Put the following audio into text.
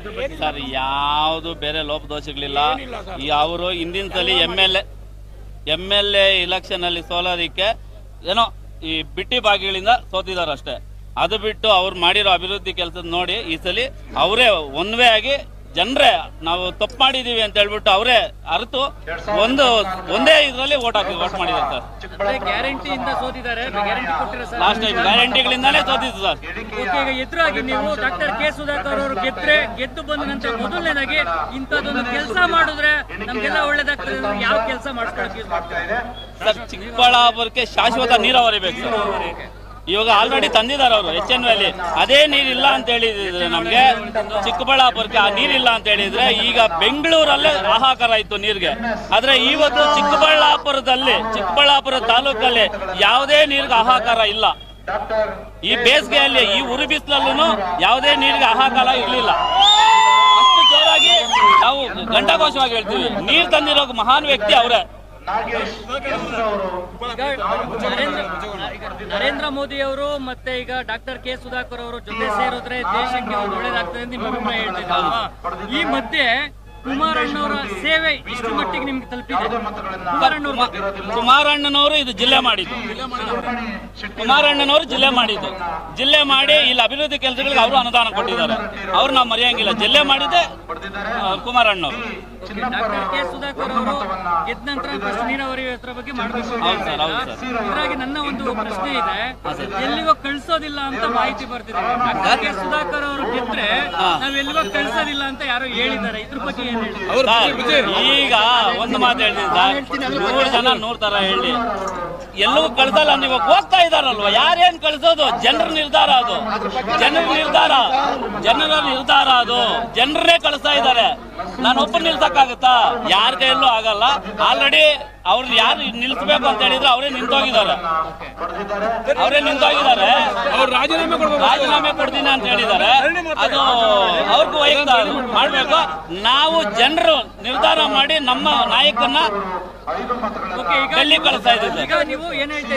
ಇದ್ರ ಬಗ್ಗೆ ಸರ್ ಯಾವುದು ಬೇರೆ ಲೋಪದೋಷಗಳಿಲ್ಲ ಈ ಅವರು ಹಿಂದಿನ ಸಲ M L A M L A election ಅಲ್ಲಿ ಸೋಲೋದಿಕ್ಕೆ ಏನೋ ಈ ಬಿಟ್ಟಿ ಭಾಗಿಗಳಿಂದ ಸೋತಿದ್ದಾರೆ ಅಷ್ಟೇ ಅದು ಬಿಟ್ಟು ಅವ್ರು ಮಾಡಿರೋ ಅಭಿವೃದ್ಧಿ ಕೆಲಸದ ನೋಡಿ ಈ ಸಲ ಅವರೇ ಒನ್ ವೇ ಆಗಿ ಜನರೇ ನಾವು ತಪ್ಪು ಮಾಡಿದೀವಿ ಅಂತ ಹೇಳ್ಬಿಟ್ಟು ಅವರೇ ಅರ್ತು ಒಂದು ಒಂದೇ ಇದರಲ್ಲಿ ಓಟ್ ಹಾಕಿ ಓಟ್ ಮಾಡಿದ್ದಾರೆ ಸರ್ ಅಂದ್ರೆ ಗ್ಯಾರಂಟಿಯಿಂದ ಸೋತಿದ್ದಾರೆ ಗ್ಯಾರಂಟಿ ಕೊಟ್ಟಿರೋ ಸರ್ ಲಾಸ್ಟ್ ಟೈಮ್ ಗ್ಯಾರಂಟಿಗಳಿಂದಾನೇ ಸೋತಿತ್ತು ಸರ್ ಓಕೆ ಈಗ ಎದುರಾಗಿ ನೀವು ಡಾಕ್ಟರ್ ಕೆ ಸುಧಾಕರ್ ಅವರು ಗೆದ್ರೆ ಗೆದ್ದು ಬಂದ ನಂತರ ಮೊದಲನೇದಾಗಿ ಇಂಥದ್ದೊಂದು ಕೆಲಸ ಮಾಡಿದ್ರೆ ನಮ್ಗೆಲ್ಲ ಒಳ್ಳೇದಾಗ್ತದೆ ಅಂದ್ರೆ ಯಾವ ಕೆಲಸ ಮಾಡಿಸ್ಕೊಳಕ್ಕೆ ಯೂಸ್ ಮಾಡ್ತಾರೆ ಸರ್ ಚಿಕ್ಕಬಳ್ಳಾಪುರಕ್ಕೆ ಶಾಶ್ವತ ನೀರಾವರಿ ಬೇಕು ಸರ್ ಇವಾಗ ಆಲ್ರೆಡಿ ತಂದಿದ್ದಾರೆ ಅವರು ಎಚ್ ಎನ್ ವ್ಯಾಲಿ ಅದೇ ನೀರಿಲ್ಲ ಅಂತ ಹೇಳಿದ್ರೆ ನಮ್ಗೆ ಚಿಕ್ಕಬಳ್ಳಾಪುರಕ್ಕೆ ಆ ನೀರಿಲ್ಲ ಅಂತ ಹೇಳಿದ್ರೆ ಈಗ ಬೆಂಗಳೂರಲ್ಲೇ ಹಾಹಾಕಾರ ಇತ್ತು ನೀರಿಗೆ ಆದ್ರೆ ಇವತ್ತು ಚಿಕ್ಕಬಳ್ಳಾಪುರದಲ್ಲಿ ಚಿಕ್ಕಬಳ್ಳಾಪುರ ತಾಲೂಕಲ್ಲಿ ಯಾವುದೇ ನೀರಿಗೆ ಹಾಹಾಕಾರ ಇಲ್ಲ ಈ ಬೇಸಿಗೆಯಲ್ಲಿ ಈ ಉರಿ ಬಿಸಿಲಲ್ಲೂ ಯಾವುದೇ ನೀರಿಗೆ ಹಾಹಾಕಾರ ಇರಲಿಲ್ಲ ಅಷ್ಟು ಜೋರಾಗಿ ನಾವು ಘಂಟಾಘೋಷವಾಗಿ ಹೇಳ್ತೀವಿ ನೀರು ತಂದಿರೋ ಮಹಾನ್ ವ್ಯಕ್ತಿ ಅವರೇ ಈಗ ನರೇಂದ್ರ ನರೇಂದ್ರ ಮೋದಿ ಅವರು ಮತ್ತೆ ಈಗ ಡಾಕ್ಟರ್ ಕೆ ಸುಧಾಕರ್ ಅವರು ಜೊತೆ ಸೇರಿದ್ರೆ ದೇಶಕ್ಕೆ ಒಂದು ಒಳ್ಳೇದಾಗ್ತದೆ ಅಂತ ನಿಮ್ಮ ಅಭಿಪ್ರಾಯ ಹೇಳ್ತಿದ್ದಲ್ವಾ ಈ ಮಧ್ಯೆ ಕುಮಾರಣ್ಣವರ ಸೇವೆ ಇಷ್ಟು ಮಟ್ಟಿಗೆ ನಿಮ್ಗೆ ತಲುಪಿದೆ ಕುಮಾರಣ್ಣವ್ರ ಬಗ್ಗೆ ಕುಮಾರಣ್ಣನವರು ಇದು ಜಿಲ್ಲೆ ಮಾಡಿದ್ದು ಕುಮಾರಣ್ಣನವರು ಜಿಲ್ಲೆ ಮಾಡಿದ್ದು ಜಿಲ್ಲೆ ಮಾಡಿ ಇಲ್ಲಿ ಅಭಿವೃದ್ಧಿ ಕೆಲಸಗಳಿಗೆ ಅವರು ಅನುದಾನ ಕೊಟ್ಟಿದ್ದಾರೆ ಅವ್ರು ನಾವು ಮರೆಯಂಗಿಲ್ಲ ಜಿಲ್ಲೆ ಮಾಡಿದ್ದೆ ಆ, ಕುಮಾರಣ್ಣವರು ಡಾಕ್ಟರ್ ಕೆ ಸುಧಾಕರ್ ಅವರು ಗೆದ್ದ ನಂತರ ಫಸ್ಟ್ ನೀರಾವರಿ ವ್ಯವಸ್ಥೆ ಬಗ್ಗೆ ಮಾಡಬೇಕು ಹೌದು ಸರ್, ಹೌದು ಸರ್. ಇದ್ರಾಗಿ ನನ್ನ ಒಂದು ಪ್ರಶ್ನೆ ಇದೆ ಎಲ್ಲಿಗೋ ಕಳ್ಸೋದಿಲ್ಲ ಅಂತ ಮಾಹಿತಿ ಬರ್ತಿದೆ ಡಾಕ್ಟರ್ ಕೆ ಸುಧಾಕರ್ ಅವರು ಗೆದ್ರೆ ನಾವ್ ಎಲ್ಲಿಗೋ ಕಳ್ಸೋದಿಲ್ಲ ಅಂತ ಯಾರೋ ಹೇಳಿದ್ದಾರೆ ಇದ್ರ ಬಗ್ಗೆ ಏನ್ ಹೇಳಿ ಸರ್, ಈಗ ಒಂದು ಮಾತು ಹೇಳ್ತೀನಿ ಸರ್ ನೂರು ಜನ ನೂರ್ ತರ ಹೇಳಿ ಎಲ್ಲವೂ ಕಳ್ಸಲ್ಲ ಅಂದ್ರೆ ಇವಾಗ ಹೋಗ್ತಾ ಇದಾರಲ್ವಾ ಯಾರೇನ್ ಕಳ್ಸೋದು ಜನರ ನಿರ್ಧಾರ ಅದು ಜನರ ನಿರ್ಧಾರ ಜನರ ನಿರ್ಧಾರ ಅದು ಜನರನ್ನೇ ಕಳಿಸ್ತಾ ಇದ್ದಾರೆ ನಾನು ಒಬ್ಬರು ನಿಲ್ಸಕ್ಕಾಗತ್ತಾ ಯಾರ ಕೈಯಲ್ಲೂ ಆಗಲ್ಲ ಆಲ್ರೆಡಿ ಅವ್ರನ್ನ ಯಾರು ನಿಲ್ಸ್ಬೇಕು ಅಂತ ಹೇಳಿದ್ರೆ ಅವರೇ ನಿಂತೋಗಿದ್ದಾರೆ ಅವರೇ ನಿಂತೋಗಿದ್ದಾರೆ ಅವ್ರು ರಾಜೀನಾಮೆ ಕೊಡ್ಬೇಕು ರಾಜೀನಾಮೆ ಕೊಡ್ತೀನಿ ಅಂತ ಹೇಳಿದ್ದಾರೆ ಅದು ಅವ್ರಿಗೂ ವೈಯಕ್ತ ಮಾಡ್ಬೇಕು ನಾವು ಜನರು ನಿರ್ಧಾರ ಮಾಡಿ ನಮ್ಮ ನಾಯಕನ್ನ ಓಕೆ ಈಗ ಡೆಲ್ಲಿ ಕಳಿಸ್ತಾ ಇದ್ದೀವಿ ಸರ್ ಈಗ ನೀವು ಏನ್ ಹೇಳ್ತಾ